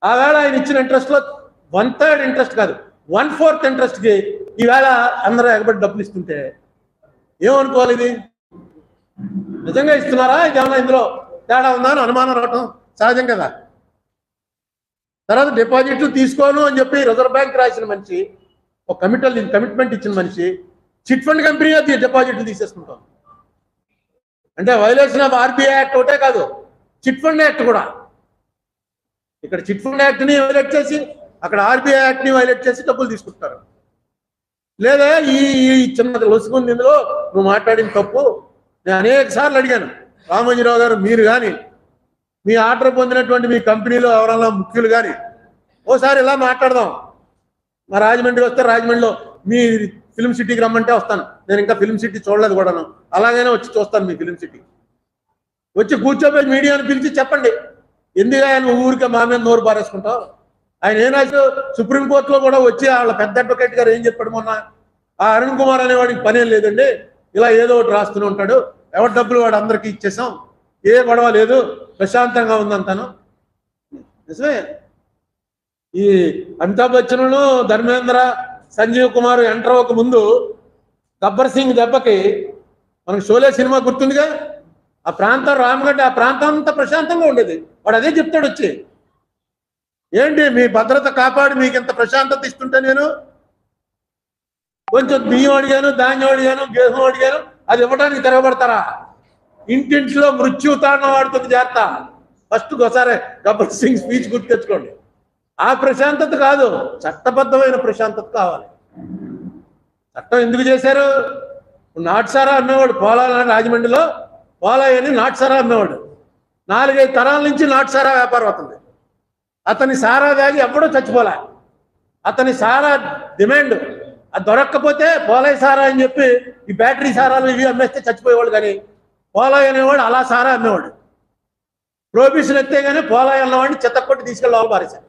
ఆవేళ ఆయన ఇచ్చిన ఇంట్రెస్ట్లో వన్ థర్డ్ ఇంట్రెస్ట్ కాదు వన్ ఫోర్త్ ఇంట్రెస్ట్కి ఈవేళ అందరూ ఎగబడి డబ్బులు ఇస్తుంటే ఏమనుకోవాలి ఇది నిజంగా ఇస్తున్నారా ఇదేమన్నా ఇందులో తేడా ఉందా అని అనుమానం రావటం సహజం కదా తర్వాత డిపాజిట్లు తీసుకోను అని చెప్పి రిజర్వ్ బ్యాంక్ రాసిన మనిషి ఒక కమిటల్ కమిట్మెంట్ ఇచ్చిన మనిషి చిట్ ఫండ్ కంపెనీ అది డిపాజిట్లు తీసేసుకుంటాం అంటే వైలేషన్ ఆఫ్ ఆర్బీఐ యాక్ట్ ఒకటే కాదు చిట్ ఫండ్ యాక్ట్ కూడా ఇక్కడ చిట్ ఫండ్ యాక్ట్ని వైలేట్ చేసి అక్కడ ఆర్బీఐ యాక్ట్ని వైలేట్ చేసి డబ్బులు తీసుకుంటారు లేదా ఈ ఈ చిన్న లొసుకుంది ఇందులో నువ్వు మాట్లాడిన తప్పు నేను అనేక సార్లు అడిగాను రామోజీరావు గారు మీరు కానీ మీ ఆర్డర్ పొందినటువంటి మీ కంపెనీలో ఎవరన్నా ముఖ్యులు కానీ ఓసారి ఇలా మాట్లాడదాం మా రాజమండ్రి వస్తే రాజమండ్రిలో మీ ఫిల్మ్ సిటీకి రమ్మంటే వస్తాను నేను ఇంకా ఫిల్మ్ సిటీ చూడలేదు కూడాను అలాగైనా వచ్చి చూస్తాను మీ ఫిల్మ్ సిటీ వచ్చి కూర్చోబోయి మీడియాను పిలిచి చెప్పండి ఎందుకు ఆయన ఊరికే మా మీద నోరు పారేసుకుంటావు ఆయన ఏనాడు సుప్రీంకోర్టులో కూడా వచ్చి వాళ్ళ పెద్ద అడ్వకేట్ గారు ఏం చెప్పాడు మొన్న ఆ అరుణ్ కుమార్ అనేవాడికి పనేం లేదండి ఇలా ఏదో ఒకటి రాస్తూనే ఉంటాడు ఎవరి డబ్బులు వాడు అందరికీ ఇచ్చేసాం ఏ గొడవ లేదు ప్రశాంతంగా ఉందంతాను నిజమే ఈ అమితాబ్ బచ్చన్ ధర్మేంద్ర సంజీవ్ కుమార్ ఎంటర్ అవ్వక ముందు గబ్బర్ సింగ్ దెబ్బకి మనకు షోలే సినిమా గుర్తుందిగా ఆ ప్రాంతం రామగడ్డ ఆ ప్రాంతం అంతా ప్రశాంతంగా ఉండేది వాడు అదే చెప్తాడు వచ్చి ఏంటి మీ భద్రత కాపాడి మీకు ఇంత ప్రశాంతత ఇస్తుంటే నేను కొంచెం బియ్యం అడిగాను ధాన్యం అడిగాను గేహం అడిగాను అది ఇవ్వడానికి తిరగబడతారా ఇంటింటిలో మృత్యుతాండం వాడుతుంది జాగ్రత్త ఫస్ట్ ఒకసారి గబ్బర్ సింగ్ స్పీచ్ గుర్తు తెచ్చుకోండి ఆ ప్రశాంతత కాదు చట్టబద్ధమైన ప్రశాంతత కావాలి చట్టం ఎందుకు చేశారు నాటుసారా అమ్మేవాడు పోలాల రాజమండ్రిలో పోలాయి అని నాటుసారా అమ్మేవాడు నాలుగైదు తరాల నుంచి నాటుసారా వ్యాపారం అవుతుంది అతని సారా దాగి ఎప్పుడూ చచ్చిపోలే అతని సారా డిమాండ్ అది దొరక్కపోతే పోలాయి సారా అని చెప్పి ఈ బ్యాటరీ సారాలు ఇవి అమ్మేస్తే చచ్చిపోయేవాడు కానీ పోలాయి అనేవాడు అలా సారా అమ్మేవాడు ప్రొహిబిషన్ ఎత్తే కానీ పోలాయి అన్నవాడిని చెత్తకొట్టి తీసుకెళ్ళి లోపల పారేశారు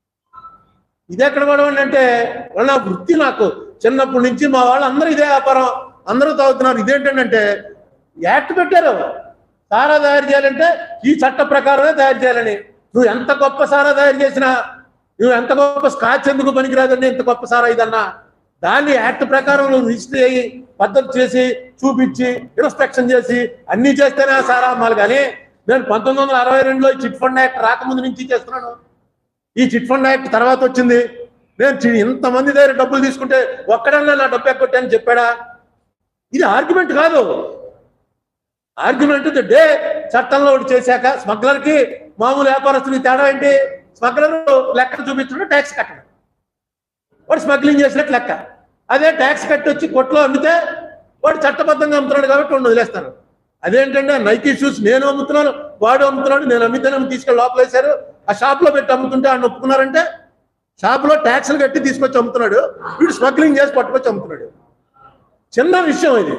ఇది ఎక్కడ పడవండి అంటే వాళ్ళ వృత్తి నాకు చిన్నప్పటి నుంచి మా వాళ్ళు అందరూ ఇదే వ్యాపారం అందరూ తాగుతున్నారు ఇదేంటంటే యాక్ట్ పెట్టారు సారా తయారు చేయాలంటే ఈ చట్ట ప్రకారమే తయారు చేయాలని నువ్వు ఎంత గొప్ప సారా తయారు చేసినా నువ్వు ఎంత గొప్ప స్కాచ్ ఎందుకు పనికిరాదండి ఎంత గొప్ప సారా ఇదన్నా దాన్ని యాక్ట్ ప్రకారం నువ్వు రిజిస్టర్ అయ్యి పద్ధతి చేసి చూపించి ఇన్స్పెక్షన్ చేసి అన్ని చేస్తేనే ఆ సారా అమ్మాలి కానీ నేను పంతొమ్మిది వందల అరవై రెండులో చిట్ ఫండ్ యాక్ట్ రాకముందు నుంచి చేస్తున్నాను ఈ చిట్ ఫండ్ యాక్ట్ తర్వాత వచ్చింది నేను చి- ఇంతమంది దగ్గర డబ్బులు తీసుకుంటే ఒక్కడన్నా నా డబ్బు ఎక్కొట్టాను చెప్పాడా ఇది ఆర్గ్యుమెంట్ కాదు ఆర్గ్యుమెంట్ డే చట్టంలో ఒకటి చేశాక స్మగ్లర్కి మామూలు వ్యాపారస్తునికి తేడా ఏంటి స్మగ్లర్ లెక్కలు చూపించడం ట్యాక్స్ కట్టడం వాడు స్మగ్లింగ్ చేసినట్టు లెక్క అదే ట్యాక్స్ కట్టి వచ్చి కొట్లో అమ్మితే వాడు చట్టబద్ధంగా అమ్ముతున్నాడు కాబట్టి వాడిని వదిలేస్తారు అదేంటంటే నైకీ షూస్ నేను అమ్ముతున్నాను వాడు అమ్ముతున్నాడు నేను అమ్మితేనే తీసుకెళ్ళి లోపల వేశారు ఆ షాప్లో పెట్టి అమ్ముతుంటే ఆయన ఒప్పుకున్నారంటే షాప్లో ట్యాక్స్లు కట్టి తీసుకొచ్చి అమ్ముతున్నాడు వీడు స్మగ్లింగ్ చేసి పట్టుకొచ్చి అమ్ముతున్నాడు చిన్న విషయం ఇది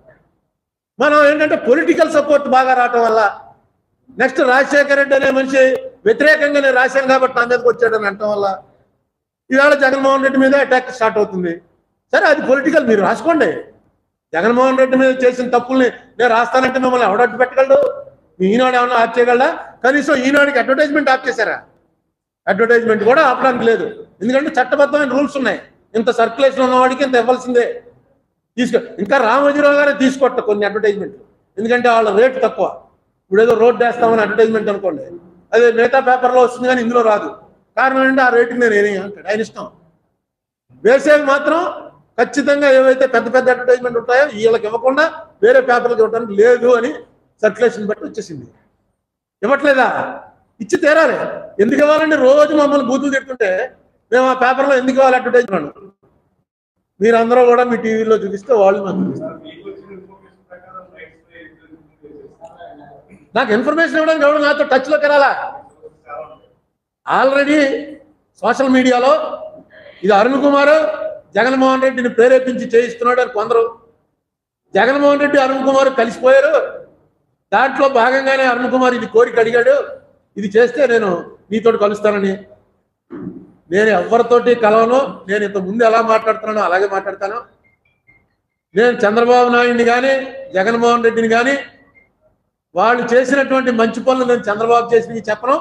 మనం ఏంటంటే పొలిటికల్ సపోర్ట్ బాగా రావటం వల్ల నెక్స్ట్ రాజశేఖర రెడ్డి అనే మనిషి వ్యతిరేకంగా నేను రాశాను కాబట్టి నా మీదకి వచ్చాడని అనటం వల్ల ఇవాళ జగన్మోహన్ రెడ్డి మీద అటాక్ స్టార్ట్ అవుతుంది సరే అది పొలిటికల్ మీరు రాసుకోండి జగన్మోహన్ రెడ్డి మీద చేసిన తప్పుల్ని నేను రాస్తానంటే మిమ్మల్ని ఎవడట్టు పెట్టగలడు మీ ఈనాడు ఏమన్నా ఆఫ్ చేయగలడా కనీసం ఈనాడుకి అడ్వర్టైజ్మెంట్ ఆఫ్ చేశారా అడ్వర్టైజ్మెంట్ కూడా ఆపడానికి లేదు ఎందుకంటే చట్టబద్ధమైన రూల్స్ ఉన్నాయి ఇంత సర్క్యులేషన్ ఉన్నవాడికి ఇంత ఇవ్వాల్సిందే తీసుకో ఇంకా రామోజీరావు గారే తీసుకోట కొన్ని అడ్వర్టైజ్మెంట్లు ఎందుకంటే వాళ్ళ రేట్ తక్కువ ఇప్పుడు ఏదో రోడ్ వేస్తామని అడ్వర్టైజ్మెంట్ అనుకోండి అదే మిగతా పేపర్లో వస్తుంది కానీ ఇందులో రాదు కారణం ఏంటంటే ఆ రేటుకి నేను ఏమి అంటాడు ఆయన ఇష్టం వేసేవి మాత్రం ఖచ్చితంగా ఏవైతే పెద్ద పెద్ద అడ్వర్టైజ్మెంట్ ఉంటాయో వీళ్ళకి ఇవ్వకుండా వేరే పేపర్లకు ఇవ్వడానికి లేదు అని సర్క్యులేషన్ బట్టి వచ్చేసింది ఇవ్వట్లేదా ఇచ్చి తీరాలి ఎందుకు ఇవ్వాలండి రోజు మమ్మల్ని బూతులు తిడుతుంటే మేము ఆ పేపర్లో ఎందుకు ఇవ్వాలి అడ్వర్టైజ్మెంట్ మీరందరూ కూడా మీ టీవీలో చూపిస్తే వాళ్ళు మాకు చూపిస్తారు మీకు వచ్చిన ఇన్ఫర్మేషన్ ప్రకారం రైట్స్ పై చేసేస్తారు. నాకు ఇన్ఫర్మేషన్ ఇవ్వడానికి ఎవడు నాతో టచ్లోకి రాలా చాలా ఉంటాయి. ఆల్రెడీ సోషల్ మీడియాలో ఇది అరుణ్ కుమార్ జగన్మోహన్ రెడ్డిని ప్రేరేపించి చేయిస్తున్నాడు అని కొందరు జగన్మోహన్ రెడ్డి అరుణ్ కుమార్ కలిసిపోయారు దాంట్లో భాగంగానే అరుణ్ కుమార్ ఇది కోరిక అడిగాడు ఇది చేస్తే నేను నీతోటి కలుస్తానని నేను ఎవరితోటి కలవను నేను ఇంత ముందు ఎలా మాట్లాడుతున్నానో అలాగే మాట్లాడతాను నేను చంద్రబాబు నాయుడిని కానీ జగన్మోహన్ రెడ్డిని కానీ వాళ్ళు చేసినటువంటి మంచి పనులు నేను చంద్రబాబు చేసినవి చెప్పను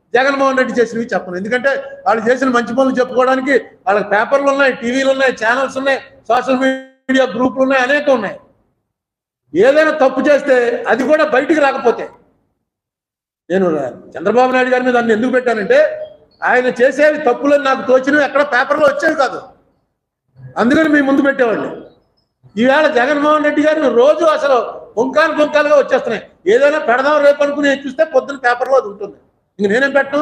జగన్మోహన్ రెడ్డి చేసినవి చెప్పను ఎందుకంటే వాళ్ళు చేసిన మంచి పనులు చెప్పుకోవడానికి వాళ్ళకి పేపర్లు ఉన్నాయి టీవీలు ఉన్నాయి ఛానల్స్ ఉన్నాయి సోషల్ మీడియా గ్రూపులు ఉన్నాయి అనేక ఉన్నాయి ఏదైనా తప్పు చేస్తే అది కూడా బయటికి రాకపోతే నేను చంద్రబాబు నాయుడు గారి మీద అన్ని ఎందుకు పెట్టానంటే ఆయన చేసేవి తప్పులని నాకు తోచినవి ఎక్కడ పేపర్లో వచ్చేవి కాదు అందుకని మీ ముందు పెట్టేవాడిని ఈవేళ జగన్మోహన్ రెడ్డి గారిని రోజు అసలు పుంకాలు పుంకాలుగా వచ్చేస్తున్నాయి ఏదైనా పెడదాం రేపు అనుకుని చూస్తే పొద్దున్న పేపర్లో అది ఉంటుంది ఇంక నేనేం పెట్టను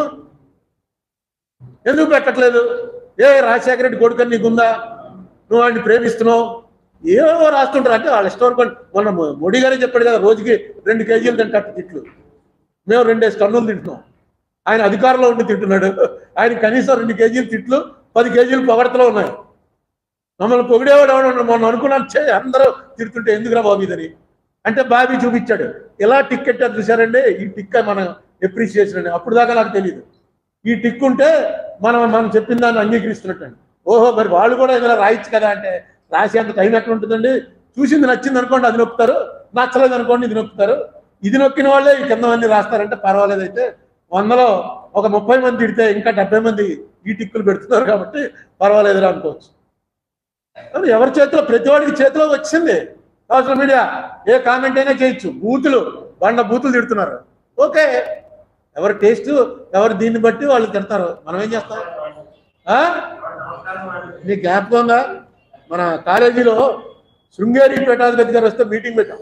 ఎందుకు పెట్టట్లేదు ఏ రాజశేఖర రెడ్డి కొడుకని నీకుందా నువ్వు వాడిని ప్రేమిస్తున్నావు ఏవో రాస్తుంటారు అంటే వాళ్ళ ఇష్టం అనుకోండి మొన్న మో- మోడీ గారే చెప్పాడు కదా రోజుకి రెండు కేజీలు తింటారు తిట్లు మేము రెండేసి టన్నులు తింటున్నాం ఆయన అధికారంలో ఉండి తింటున్నాడు ఆయన కనీసం రెండు కేజీలు తిట్లు పది కేజీలు పొగడతలో ఉన్నాయి మమ్మల్ని పొగిడేవాడు ఎవడు మొన్న అనుకున్నాను చే అందరూ తిడుతుంటే ఎందుకురా బాబు ఇదని అంటే బాబీ చూపించాడు ఎలా టికెట్ అది చూసారండి ఈ టిక్ మన ఎప్రిసియేషన్ అని అప్పుడు దాకా నాకు తెలియదు ఈ టిక్ ఉంటే మనం మనం చెప్పిన దాన్ని అంగీకరిస్తున్నట్టు ఓహో మరి వాళ్ళు కూడా ఏదైనా రాయొచ్చు కదా అంటే రాసేంత టైం ఎక్కడ ఉంటుందండి చూసింది నచ్చింది అనుకోండి అది నొక్కుతారు నచ్చలేదు అనుకోండి ఇది నొక్కుతారు ఇది నొక్కిన వాళ్ళే ఈ కింద మంది రాస్తారంటే పర్వాలేదు అయితే వందలో ఒక ముప్పై మంది తిడితే ఇంకా డెబ్బై మంది ఈ టిక్కులు పెడుతున్నారు కాబట్టి పర్వాలేదురా అనుకోవచ్చు కానీ ఎవరి చేతిలో ప్రతి వాడికి చేతిలో వచ్చింది సోషల్ మీడియా ఏ కామెంట్ అయినా చేయొచ్చు బూతులు బండ బూతులు తిడుతున్నారు ఓకే ఎవరి టేస్ట్ ఎవరు దీన్ని బట్టి వాళ్ళు తిడతారు మనం ఏం చేస్తాం ఆ? నీకు జ్ఞాపకం ఉందా మన కాలేజీలో శృంగేరి పీఠాధిపతి గారు వస్తే మీటింగ్ పెట్టాం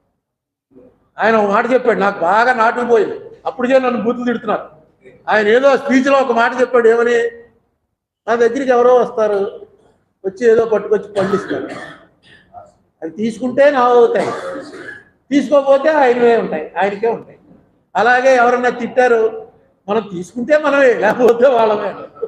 ఆయన ఒక మాట చెప్పాడు నాకు బాగా నాటుకుపోయింది అప్పుడే నన్ను బూతులు తిడుతున్నారు ఆయన ఏదో స్పీచ్లో ఒక మాట చెప్పాడు ఏమని నా దగ్గరికి ఎవరో వస్తారు వచ్చి ఏదో పట్టుకొచ్చి పండిస్తారు అవి తీసుకుంటే నా అవుతాయి తీసుకోకపోతే ఆయనవే ఉంటాయి ఆయనకే ఉంటాయి అలాగే ఎవరన్నా తిట్టారు మనం తీసుకుంటే మనమే లేకపోతే వాళ్ళమే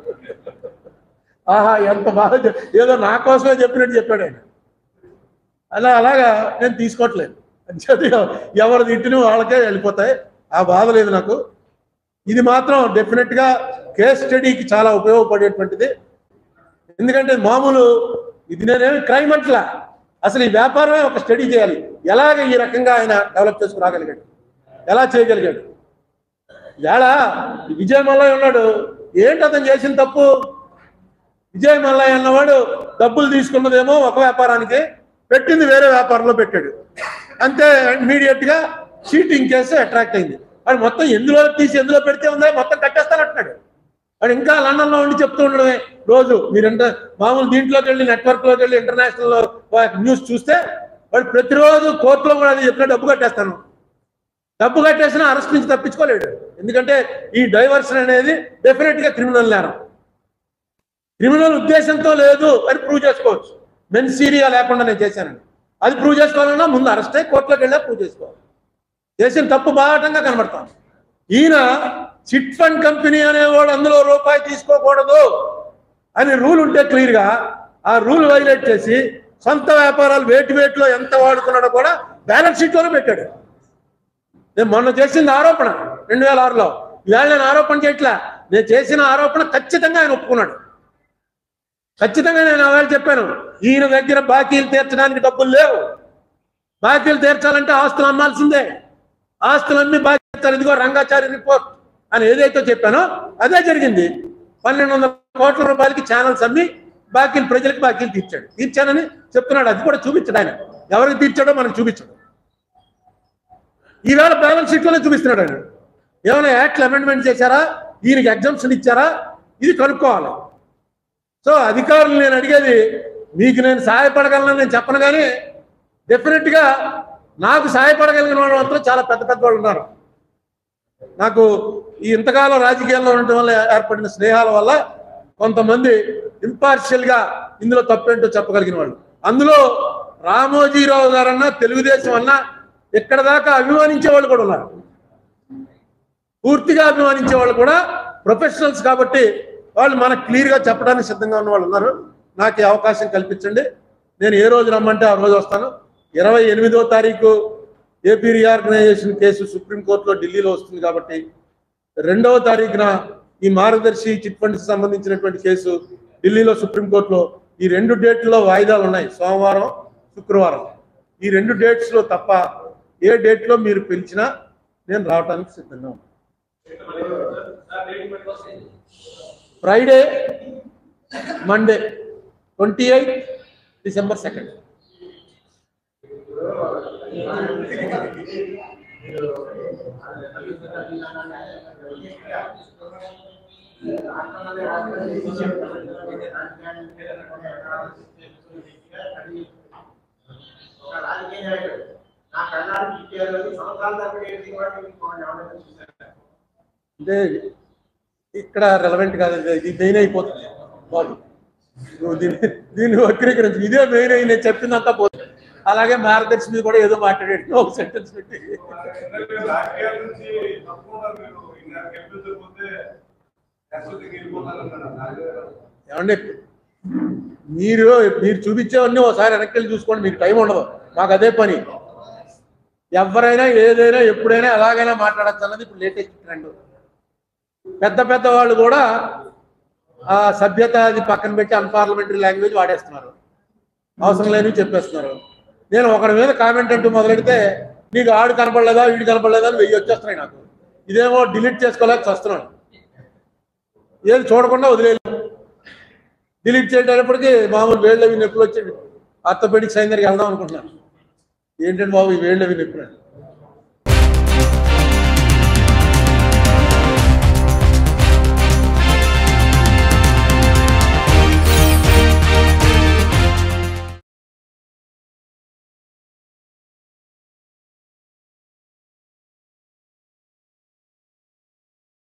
ఆహా ఎంత బాగా చెప్- ఏదో నా కోసమే చెప్పినట్టు చెప్పాడు ఆయన అలా అలాగా నేను తీసుకోవట్లేదు అంచేది ఎవరు తిట్టిన వాళ్ళకే వెళ్ళిపోతాయి ఆ బాధ లేదు నాకు ఇది మాత్రం డెఫినెట్ గా కేస్ స్టడీకి చాలా ఉపయోగపడేటువంటిది ఎందుకంటే మామూలు ఇది నేనేమి క్రైమ్ అంటలా అసలు ఈ వ్యాపారమే ఒక స్టడీ చేయాలి ఎలాగ ఈ రకంగా ఆయన డెవలప్ చేసుకురాగలిగాడు ఎలా చేయగలిగాడు ఇవాళ ఈ విజయ్ మల్లయ్య ఉన్నాడు ఏంటి అతను చేసిన తప్పు విజయ్ మల్లయ్య అన్నవాడు డబ్బులు తీసుకున్నదేమో ఒక వ్యాపారానికి పెట్టింది వేరే వ్యాపారంలో పెట్టాడు అంతే ఇమీడియట్ గా చీటింగ్ కేసు అట్రాక్ట్ అయింది వాడు మొత్తం ఎందులో తీసి ఎందులో పెడితే ఉందా మొత్తం కట్టేస్తానంటున్నాడు వాడు ఇంకా లండన్ లో ఉండి చెప్తూ ఉండడమే రోజు మీరు ఇంటర్ మామూలు దీంట్లోకి వెళ్ళి నెట్వర్క్ లోకి వెళ్ళి ఇంటర్నేషనల్ న్యూస్ చూస్తే వాడు ప్రతిరోజు కోర్టులో కూడా అది చెప్పిన డబ్బు కట్టేస్తాను డబ్బు కట్టేసినా అరెస్ట్ నుంచి తప్పించుకోలేడు ఎందుకంటే ఈ డైవర్షన్ అనేది డెఫినెట్ గా క్రిమినల్ నేరం క్రిమినల్ ఉద్దేశంతో లేదు అని ప్రూవ్ చేసుకోవచ్చు మెన్సీరియా లేకుండా నేను చేశానని అది ప్రూవ్ చేసుకోవాలన్నా ముందు అరెస్ట్ అయ్యి కోర్టులోకి వెళ్ళా ప్రూవ్ చేసుకోవాలి చేసిన తప్పు బాటంగా కనబడతాం ఈయన చిట్ ఫండ్ కంపెనీ అనేవాడు అందులో రూపాయి తీసుకోకూడదు అని రూల్ ఉంటే క్లియర్ గా ఆ రూల్ వైలేట్ చేసి సొంత వ్యాపారాలు వేటి వేటిలో ఎంత వాడుకున్నాడో కూడా బ్యాలెన్స్ షీట్ లోనే పెట్టాడు నేను మొన్న చేసింది ఆరోపణ రెండు వేల ఆరులో ఇవాళ నేను ఆరోపణ చేయట్లా నేను చేసిన ఆరోపణ ఖచ్చితంగా ఆయన ఒప్పుకున్నాడు ఖచ్చితంగా నేను ఆవేళ చెప్పాను ఈయన దగ్గర బాకీలు తీర్చడానికి డబ్బులు లేవు బాకీలు తీర్చాలంటే ఆస్తులు అమ్మాల్సిందే ఆస్తులు అమ్మి బాకీ తీర్చాలి ఇదిగో రంగాచారి రిపోర్ట్ అని ఏదైతే చెప్పానో అదే జరిగింది పన్నెండు వందల కోట్ల రూపాయలకి ఛానల్స్ అమ్మి బాకీలు ప్రజలకు బాకీలు తీర్చాడు తీర్చానని చెప్తున్నాడు అది కూడా చూపించాడు ఆయన ఎవరికి తీర్చాడో మనకు చూపించాడు ఈవేళ బ్యాలెన్స్ షీట్లోనే చూపిస్తున్నాడు ఆయన ఏమైనా యాక్ట్లు అమెండ్మెంట్ చేశారా దీనికి ఎగ్జామ్షన్ ఇచ్చారా ఇది కనుక్కోవాలి సో అధికారులు నేను అడిగేది మీకు నేను సహాయపడగలను నేను చెప్పను కానీ డెఫినెట్ గా నాకు సహాయపడగలిగిన వాళ్ళు మాత్రం చాలా పెద్ద పెద్ద వాళ్ళు ఉన్నారు నాకు ఈ ఇంతకాలం రాజకీయాల్లో ఉండటం వల్ల ఏర్పడిన స్నేహాల వల్ల కొంతమంది ఇంపార్షియల్ గా ఇందులో తప్పేంటో చెప్పగలిగిన వాళ్ళు అందులో రామోజీరావు గారన్నా తెలుగుదేశం అన్నా ఇక్కడ దాకా అభిమానించే వాళ్ళు కూడా ఉన్నారు పూర్తిగా అభిమానించే వాళ్ళు కూడా ప్రొఫెషనల్స్ కాబట్టి వాళ్ళు మనకు క్లియర్ గా చెప్పడానికి సిద్ధంగా ఉన్న వాళ్ళు ఉన్నారు నాకు ఈ అవకాశం కల్పించండి నేను ఏ రోజు రమ్మంటే ఆ రోజు వస్తాను ఇరవై ఎనిమిదో తారీఖు ఏపీ రీఆర్గనైజేషన్ కేసు సుప్రీంకోర్టులో ఢిల్లీలో వస్తుంది కాబట్టి రెండవ తారీఖున ఈ మార్గదర్శి చిట్ ఫండ్స్ సంబంధించినటువంటి కేసు ఢిల్లీలో సుప్రీంకోర్టులో ఈ రెండు డేట్లో వాయిదాలు ఉన్నాయి సోమవారం శుక్రవారం ఈ రెండు డేట్స్ లో తప్ప ఏ డేట్లో మీరు పిలిచినా నేను రావడానికి సిద్ధంగా ఉన్నాను Friday Monday twenty eight December second ఒక రాజకీయ నాయకుడు నా కర్ణాటక ఇచ్చారు సంవత్సరాల తరబడి ఏంటి వాడు ఇంకోటి ఎవరైనా చూశారు అంటే ఇక్కడ రెలవెంట్ కాదు ఇది- ఇది మెయిన్ అయిపోతుంది బాబు నువ్వు దీన్ని దీన్ని వక్రీకరించి ఇదే మెయిన్ అయి నేను చెప్పిందంతా పోతుంది అలాగే మార్గదర్శి మీద కూడా ఏదో మాట్లాడేట్టు ఒక సెంటెన్స్ పెట్టి రాజకీయాల నుంచి తప్పుకున్నారు మీరు ఇంకా గెలిపించకపోతే శాశ్వతంగా వెళ్ళిపోతారన్నారు నాకు ఏమండి మీరు మీరు చూపించేవన్నీ ఒకసారి వెనక్కి వెళ్ళి చూసుకోండి మీకు టైం ఉండదు మాకు అదే పని ఎవరైనా ఏదైనా ఎప్పుడైనా ఎలాగైనా మాట్లాడచ్చు అన్నది ఇప్పుడు లేటెస్ట్ ట్రెండ్ పెద్ద పెద్ద వాళ్ళు కూడా ఆ సభ్యత అది పక్కన పెట్టి అన్పార్లమెంటరీ లాంగ్వేజ్ వాడేస్తున్నారు అవసరం లేనివి చెప్పేస్తున్నారు నేను ఒకరి మీద కామెంట్ అంటూ మొదలెడితే నీకు ఆడు కనపడలేదా వీడు కనపడలేదా అని వెయ్యి వచ్చేస్తున్నాయి నాకు ఇదేమో డిలీట్ చేసుకోలేక వస్తున్నాను ఏది చూడకుండా వదిలేదు డిలీట్ చేయడానికి మామూలు వేళ్ళు అవి నొప్పులు వచ్చి ఆర్థోపెడిక్ సైన్ దగ్గరికి వెళ్దాం అనుకుంటున్నాను ఏంటంటే బాబు ఈ వేళ్ళు అవి నొప్పులు అని.